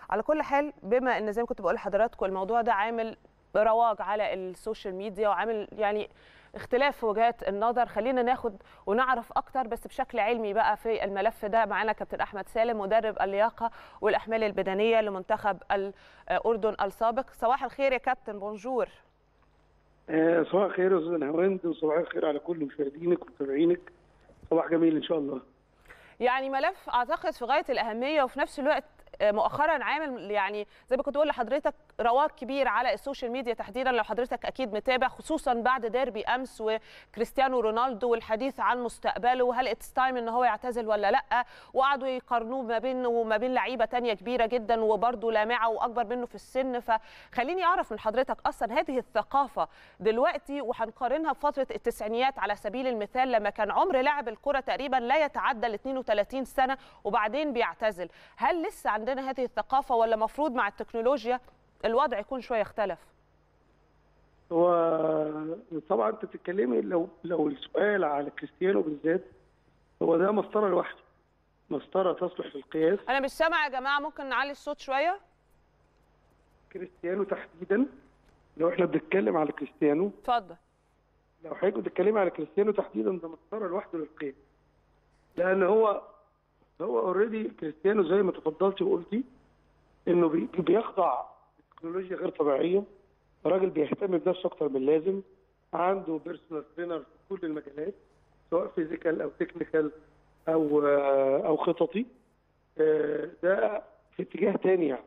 على كل حال بما ان زي ما كنت بقول لحضراتكم الموضوع ده عامل رواج على السوشيال ميديا وعامل يعني اختلاف في وجهات النظر خلينا ناخد ونعرف اكتر بس بشكل علمي بقى في الملف ده معانا كابتن احمد سالم مدرب اللياقه والاحمال البدنيه لمنتخب الاردن السابق صباح الخير يا كابتن بونجور آه، صباح الخير يا استاذ نهاوند وصباح الخير على كل مشاهدينك ومتابعينك صباح جميل ان شاء الله يعني ملف اعتقد في غايه الاهميه وفي نفس الوقت مؤخرا عامل يعني زي ما كنت بقول لحضرتك رواج كبير على السوشيال ميديا تحديدا لو حضرتك اكيد متابع خصوصا بعد ديربي امس وكريستيانو رونالدو والحديث عن مستقبله هل اتس تايم ان هو يعتزل ولا لا وقعدوا يقارنوه ما بينه وما بين لعيبه تانية كبيره جدا وبرده لامعه واكبر منه في السن فخليني اعرف من حضرتك اصلا هذه الثقافه دلوقتي وهنقارنها بفتره التسعينيات على سبيل المثال لما كان عمر لاعب الكره تقريبا لا يتعدى ال 32 سنه وبعدين بيعتزل هل لسه عندنا هذه الثقافه ولا مفروض مع التكنولوجيا الوضع يكون شويه اختلف هو طبعا انت بتتكلمي لو لو السؤال على كريستيانو بالذات هو ده مسطره لوحده مسطره تصلح للقياس انا مش سامع يا جماعه ممكن نعلي الصوت شويه كريستيانو تحديدا لو احنا بنتكلم على كريستيانو اتفضل لو حضرتك بتتكلمي على كريستيانو تحديدا ده مسطره لوحده للقياس لان هو هو اوريدي كريستيانو زي ما تفضلتي وقلتي انه بيخضع لتكنولوجيا غير طبيعيه راجل بيهتم بنفسه اكتر من اللازم عنده بيرسونال ترينر في كل المجالات سواء فيزيكال او تكنيكال او او خططي ده في اتجاه تاني يعني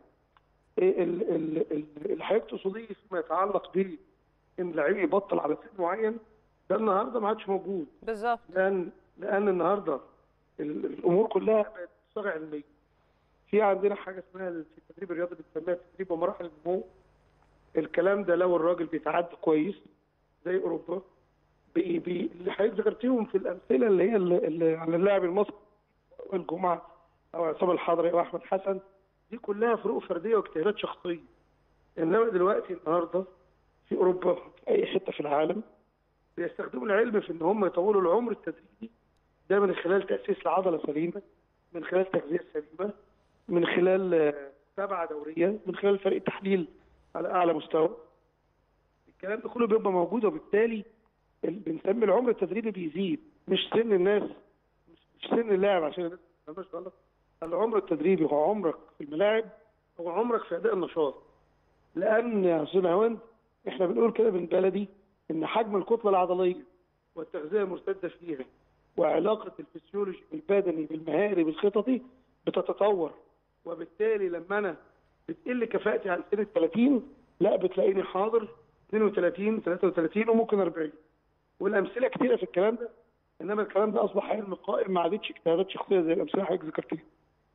اللي حضرتك تقصديه فيما يتعلق ب ان لعيب يبطل على سن معين ده النهارده ما عادش موجود بالظبط لان لان النهارده الامور كلها بقت صغر علميه في عندنا حاجه اسمها في التدريب الرياضي بنسميها تدريب ومراحل النمو الكلام ده لو الراجل بيتعدى كويس زي اوروبا بي بي اللي حضرتك ذكرتيهم في الامثله اللي هي اللي, اللي على اللاعب المصري الجمعه او عصام الحضري او احمد حسن دي كلها فروق فرديه واجتهادات شخصيه انما دلوقتي النهارده في اوروبا في اي حته في العالم بيستخدموا العلم في ان هم يطولوا العمر التدريبي ده من خلال تاسيس لعضله سليمه من خلال تغذيه سليمه من خلال متابعه دوريه من خلال فريق تحليل على اعلى مستوى الكلام ده كله بيبقى موجود وبالتالي بنسمي العمر التدريبي بيزيد مش سن الناس مش سن اللاعب عشان الناس ما تفهمش غلط العمر التدريبي هو عمرك في الملاعب هو عمرك في اداء النشاط لان يا استاذ هوند احنا بنقول كده بالبلدي ان حجم الكتله العضليه والتغذيه المرتده فيها وعلاقه الفسيولوجي بالبدني بالمهاري بالخططي بتتطور وبالتالي لما انا بتقل كفاءتي عن سن 30 لا بتلاقيني حاضر 32 33 وممكن 40 والامثله كثيره في الكلام ده انما الكلام ده اصبح علم قائم ما عادتش اجتهادات شخصيه زي الامثله اللي حضرتك ذكرتيها.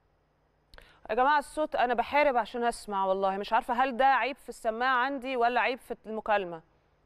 يا جماعه الصوت انا بحارب عشان اسمع والله مش عارفه هل ده عيب في السماعه عندي ولا عيب في المكالمه.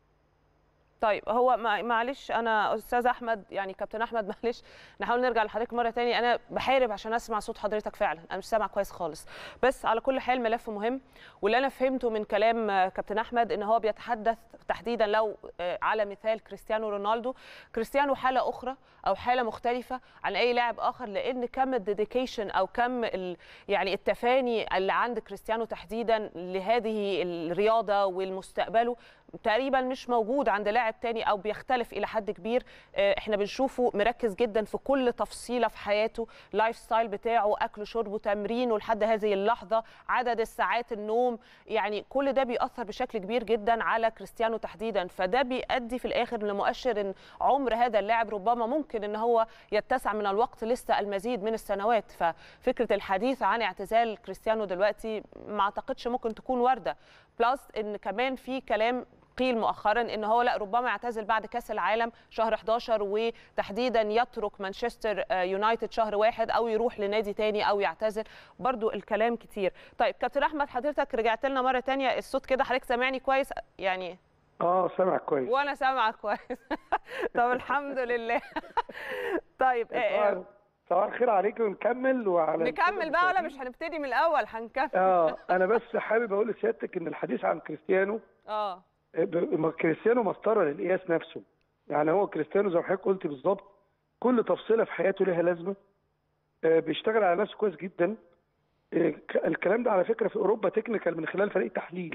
طيب هو معلش انا استاذ احمد يعني كابتن احمد معلش نحاول نرجع لحضرتك مره تاني انا بحارب عشان اسمع صوت حضرتك فعلا انا مش سامع كويس خالص بس على كل حال ملف مهم واللي انا فهمته من كلام كابتن احمد ان هو بيتحدث تحديدا لو على مثال كريستيانو رونالدو كريستيانو حاله اخرى او حاله مختلفه عن اي لاعب اخر لان كم الديديكيشن او كم يعني التفاني اللي عند كريستيانو تحديدا لهذه الرياضه والمستقبله تقريبا مش موجود عند لاعب تاني او بيختلف الى حد كبير احنا بنشوفه مركز جدا في كل تفصيله في حياته لايف ستايل بتاعه اكله شربه تمرينه لحد هذه اللحظه عدد الساعات النوم يعني كل ده بيأثر بشكل كبير جدا على كريستيانو تحديدا فده بيؤدي في الاخر لمؤشر ان عمر هذا اللاعب ربما ممكن ان هو يتسع من الوقت لسه المزيد من السنوات ففكره الحديث عن اعتزال كريستيانو دلوقتي ما اعتقدش ممكن تكون وارده بلس ان كمان في كلام قيل مؤخرا ان هو لا ربما يعتزل بعد كاس العالم شهر 11 وتحديدا يترك مانشستر يونايتد شهر واحد او يروح لنادي تاني او يعتزل برضو الكلام كتير طيب كابتن احمد حضرتك رجعت لنا مره تانية الصوت كده حضرتك سامعني كويس يعني اه سامعك كويس وانا سامعك كويس طب الحمد لله طيب صباح الخير عليك ونكمل وعلى نكمل بقى ولا مش هنبتدي من الاول هنكمل اه انا بس حابب اقول لسيادتك ان الحديث عن كريستيانو اه كريستيانو مسطره للقياس نفسه يعني هو كريستيانو زي ما حضرتك قلت بالظبط كل تفصيله في حياته لها لازمه بيشتغل على نفسه كويس جدا إيه، ك- الكلام ده على فكره في اوروبا تكنيكال من خلال فريق تحليل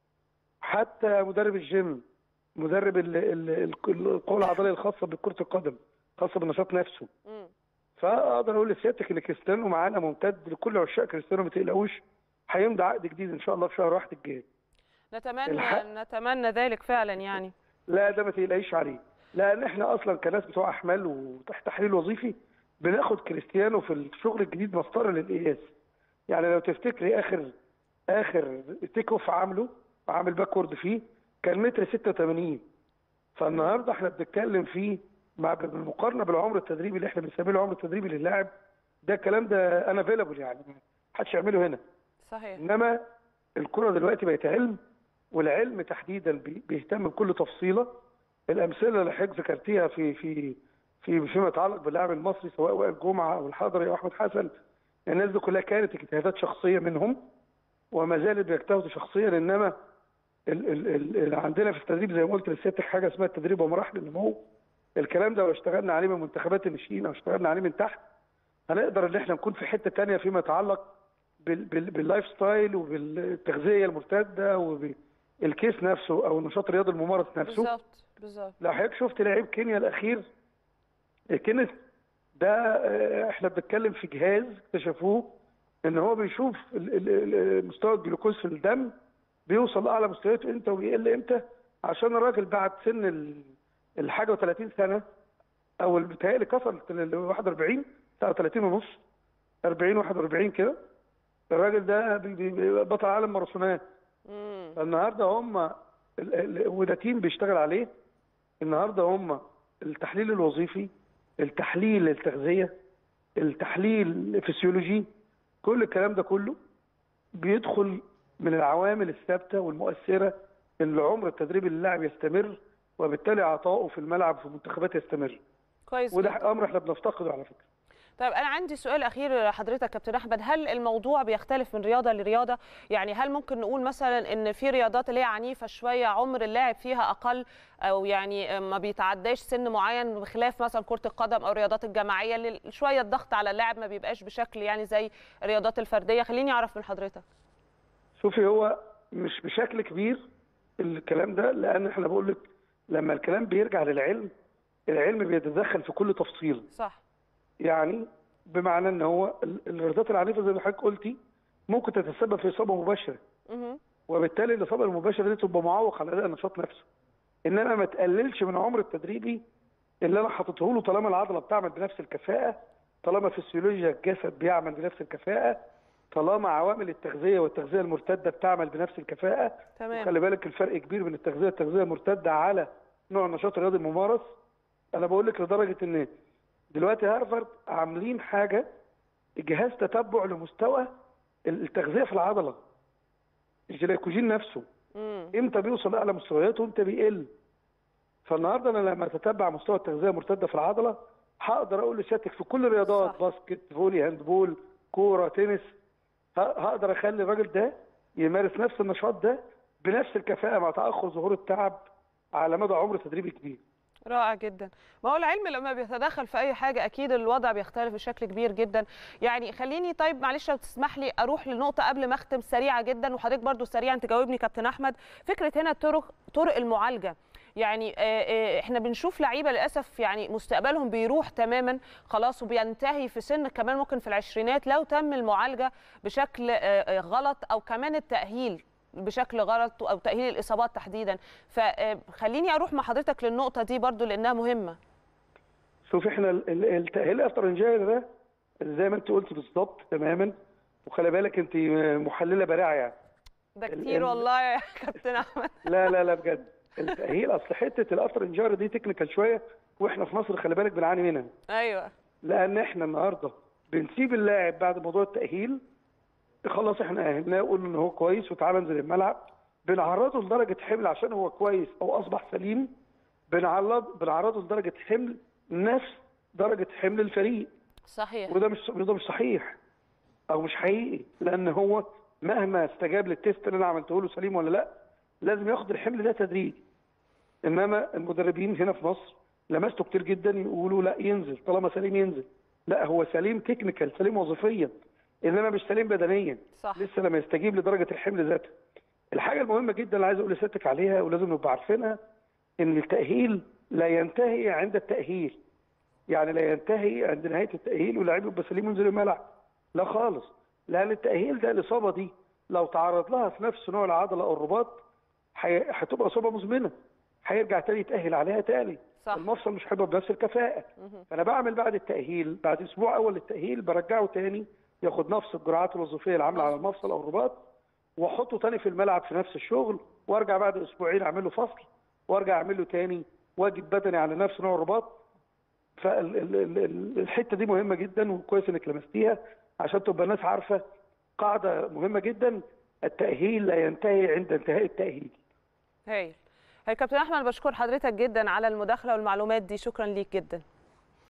حتى مدرب الجيم مدرب ال- ال- ال- القوه العضليه الخاصه بكره القدم خاصه بالنشاط نفسه مم. فاقدر اقول لسيادتك ان كريستيانو معانا ممتد لكل عشاق كريستيانو ما تقلقوش هيمضي عقد جديد ان شاء الله في شهر واحد الجاي نتمنى الحق. نتمنى ذلك فعلا يعني لا ده ما تقلقيش عليه لان احنا اصلا كناس بتوع احمال وتحت تحليل وظيفي بناخد كريستيانو في الشغل الجديد مسطره للقياس يعني لو تفتكري اخر اخر تيك اوف عامله عامل باكورد فيه كان متر 86 فالنهارده احنا بنتكلم فيه مع بالمقارنه بالعمر التدريبي اللي احنا بنسميه العمر التدريبي للاعب ده الكلام ده انا افيلابل يعني ما حدش يعمله هنا صحيح انما الكره دلوقتي بقت علم والعلم تحديدا بي- بيهتم بكل تفصيله الامثله اللي حضرتك ذكرتيها في في في فيما يتعلق باللاعب المصري سواء وائل جمعه او الحضري او احمد حسن الناس دي كلها كانت اجتهادات شخصيه منهم وما زالت بيجتهدوا شخصيا انما ال ال ال ال عندنا في التدريب زي ما قلت لسيادتك حاجه اسمها التدريب ومراحل النمو الكلام ده لو اشتغلنا عليه من منتخبات الناشئين او اشتغلنا عليه من تحت هنقدر ان احنا نكون في حته تانية فيما يتعلق بال- بال- باللايف ستايل وبالتغذيه المرتده وبالكيس نفسه او النشاط الرياضي الممارس نفسه بالظبط بالظبط لو حضرتك شفت لعيب كينيا الاخير كينيث ده آه، احنا بنتكلم في جهاز اكتشفوه ان هو بيشوف ال- ال- ال- مستوى الجلوكوز في الدم بيوصل لاعلى مستوياته امتى وبيقل امتى عشان الراجل بعد سن ال- الحاجه و30 سنه او بيتهيألي كسر ال 41 39 ونص 40 41 كده الراجل ده بي- بي- بطل عالم ماراثونات مم. فالنهارده هم ال- ال- وده تيم بيشتغل عليه النهارده هم التحليل الوظيفي التحليل التغذيه التحليل الفسيولوجي كل الكلام ده كله بيدخل من العوامل الثابته والمؤثره ان عمر التدريب للاعب يستمر وبالتالي عطائه في الملعب في المنتخبات يستمر كويس جدا. وده امر احنا بنفتقده على فكره طيب انا عندي سؤال اخير لحضرتك كابتن احمد هل الموضوع بيختلف من رياضه لرياضه يعني هل ممكن نقول مثلا ان في رياضات اللي هي عنيفه شويه عمر اللاعب فيها اقل او يعني ما بيتعداش سن معين بخلاف مثلا كره القدم او الرياضات الجماعيه اللي شويه الضغط على اللاعب ما بيبقاش بشكل يعني زي الرياضات الفرديه خليني اعرف من حضرتك شوفي هو مش بشكل كبير الكلام ده لان احنا بقول لك لما الكلام بيرجع للعلم العلم بيتدخل في كل تفصيل صح يعني بمعنى ان هو ال- الرياضات العنيفه زي ما حضرتك قلتي ممكن تتسبب في اصابه مباشره مهم. وبالتالي الاصابه المباشره دي تبقى معوق على اداء النشاط نفسه انما ما تقللش من عمر التدريبي اللي انا حاططه له طالما العضله بتعمل بنفس الكفاءه طالما فسيولوجيا الجسد بيعمل بنفس الكفاءه طالما عوامل التغذيه والتغذيه المرتده بتعمل بنفس الكفاءه تمام خلي بالك الفرق كبير بين التغذيه والتغذيه المرتده على نوع النشاط الرياضي الممارس انا بقول لك لدرجه ان دلوقتي هارفارد عاملين حاجه جهاز تتبع لمستوى التغذيه في العضله الجلايكوجين نفسه مم. امتى بيوصل لاعلى مستوياته وامتى بيقل فالنهارده انا لما اتتبع مستوى التغذيه المرتده في العضله هقدر اقول لسيادتك في كل الرياضات صح. باسكت فولي هاندبول كوره تنس ه- هقدر اخلي الراجل ده يمارس نفس النشاط ده بنفس الكفاءه مع تاخر ظهور التعب على مدى عمر تدريبي كبير رائع جدا ما هو العلم لما بيتدخل في اي حاجه اكيد الوضع بيختلف بشكل كبير جدا يعني خليني طيب معلش لو تسمح لي اروح لنقطه قبل ما اختم سريعه جدا وحضرتك برضو سريعا تجاوبني كابتن احمد فكره هنا طرق طرق المعالجه يعني آه، آه، احنا بنشوف لعيبه للاسف يعني مستقبلهم بيروح تماما خلاص وبينتهي في سن كمان ممكن في العشرينات لو تم المعالجه بشكل آه، آه، غلط او كمان التاهيل بشكل غلط او تاهيل الاصابات تحديدا فخليني اروح مع حضرتك للنقطه دي برضو لانها مهمه شوف احنا ال- ال- التاهيل الافرنجيه ده زي ما انت قلت بالظبط تماما وخلي بالك انت محلله بارعه يعني ده ال- كتير ال- والله يا كابتن احمد لا لا لا بجد التاهيل اصل حته الافرنجيه دي تكنيكال شويه واحنا في مصر خلي بالك بنعاني منها ايوه لان احنا النهارده بنسيب اللاعب بعد موضوع التاهيل خلاص احنا اهلناه قلنا ان هو كويس وتعالى انزل الملعب بنعرضه لدرجه حمل عشان هو كويس او اصبح سليم بنعرض بنعرضه لدرجه حمل نفس درجه حمل الفريق صحيح وده مش وده مش صحيح او مش حقيقي لان هو مهما استجاب للتيست اللي انا عملته له سليم ولا لا لازم ياخد الحمل ده تدريجي انما المدربين هنا في مصر لمسته كتير جدا يقولوا لا ينزل طالما سليم ينزل لا هو سليم تكنيكال سليم وظيفيا انما مش سليم بدنيا صح لسه لما يستجيب لدرجه الحمل ذاته الحاجه المهمه جدا اللي عايز اقول لسيادتك عليها ولازم نبقى عارفينها ان التاهيل لا ينتهي عند التاهيل يعني لا ينتهي عند نهايه التاهيل واللاعب يبقى سليم ينزل الملعب لا خالص لان التاهيل ده الاصابه دي لو تعرض لها في نفس نوع العضله او الرباط هي- هتبقى اصابه مزمنه هيرجع تاني يتاهل عليها تاني صح المفصل مش هيبقى بنفس الكفاءه مهم. فانا بعمل بعد التاهيل بعد اسبوع اول للتاهيل برجعه تاني ياخد نفس الجرعات الوظيفيه اللي عامله على المفصل او الرباط واحطه تاني في الملعب في نفس الشغل وارجع بعد اسبوعين اعمل له فصل وارجع اعمل له تاني واجب بدني على نفس نوع الرباط فالحته دي مهمه جدا وكويس انك لمستيها عشان تبقى الناس عارفه قاعده مهمه جدا التاهيل لا ينتهي عند انتهاء التاهيل هايل هاي كابتن احمد بشكر حضرتك جدا على المداخله والمعلومات دي شكرا ليك جدا